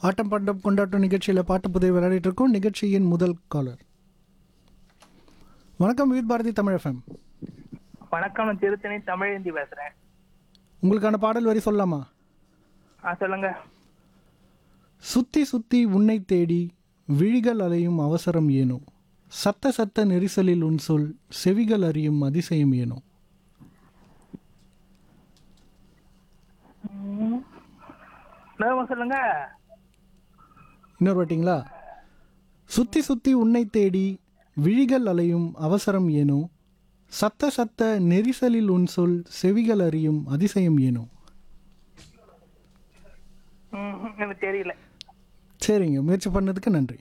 ஆட்டம் bottom கொண்டாட்டம் நிகழ்ச்சியில் பாட்டு புதை விளையாடிட்டு இருக்கோம் நிகழ்ச்சியின் முதல் காலர் வணக்கம் வித் பாரதி தமிழ் எஃப்எம் வணக்கம் நான் திருத்தணி தமிழேந்தி பேசுறேன் உங்களுக்கான பாடல் வரி சொல்லலாமா ஆ சொல்லுங்க சுத்தி சுத்தி உன்னை தேடி விழிகள் அலையும் அவசரம் ஏனோ சத்த சத்த நெரிசலில் உன் சொல் செவிகள் அறியும் அதிசயம் ஏனோ நேரம் சொல்லுங்க இன்னொரு வாட்டிங்களா சுத்தி சுத்தி உன்னை தேடி விழிகள் அலையும் அவசரம் ஏனோ சத்த சத்த நெரிசலில் உன் சொல் செவிகள் அறியும் அதிசயம் ஏனோ ம், எனக்கு தெரியல சரிங்க முயற்சி பண்ணதுக்கு நன்றி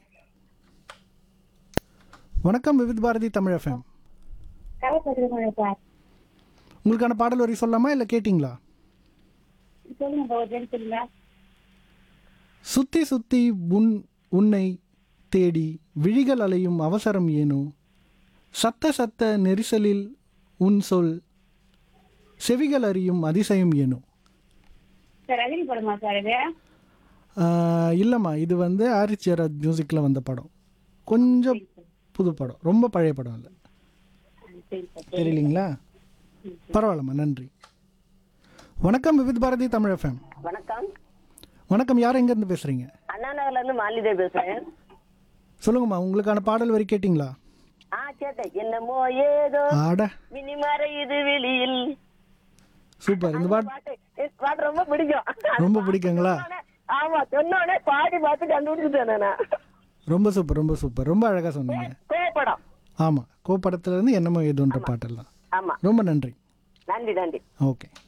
வணக்கம் விவித் பாரதி தமிழ் எஃப்எம் உங்களுக்கான பாடல் வரி சொல்லலாமா இல்லை கேட்டிங்களா சொல்லுங்க ஒரு டைம் சொல்லுங்க சுத்தி சுத்தி உன் உன்னை தேடி விழிகள் அலையும் அவசரம் ஏனோ சத்த சத்த நெரிசலில் உன் சொல் செவிகள் அறியும் அதிசயம் ஏனோ சார் ரஜினி படமா சார் இது ஆஹ், இல்லைம்மா இது வந்து ஆரிச் ஜெயராஜ் மியூசிக்கில் வந்த படம் கொஞ்சம் புது படம் ரொம்ப பழைய படம் இல்லை சரி சார் தெரியலீங்களா பரவாயில்லம்மா நன்றி வணக்கம் விவித் பாரதி தமிழ் எஃப்எம் வணக்கம் வணக்கம் யார் எங்கேருந்து பேசுகிறீங்க அண்ணா நகர்ல இருந்து மாலிதே பேசுறேன் சொல்லுங்கம்மா உங்களுக்கான பாடல் வரி கேட்டிங்களா ஆ கேட்டேன் என்னமோ ஏதோ ஆட மினி மறையுது வெளியில் சூப்பர் இந்த பாட்டு பாட்டு எனக்கு பாட்டு ரொம்ப பிடிக்கும் ரொம்ப பிடிக்குங்களா ஆமா சொன்னோடனே பாடி பார்த்து கண்டுபிடிச்சிட்டேன் நான் ரொம்ப சூப்பர் ரொம்ப சூப்பர் ரொம்ப அழகாக சொன்னீங்க கோபப்படம் ஆமாம் கோப்படத்துலேருந்து என்னமோ ஏதோன்ற பாட்டெல்லாம் ஆமா ரொம்ப நன்றி நன்றி நன்றி ஓகே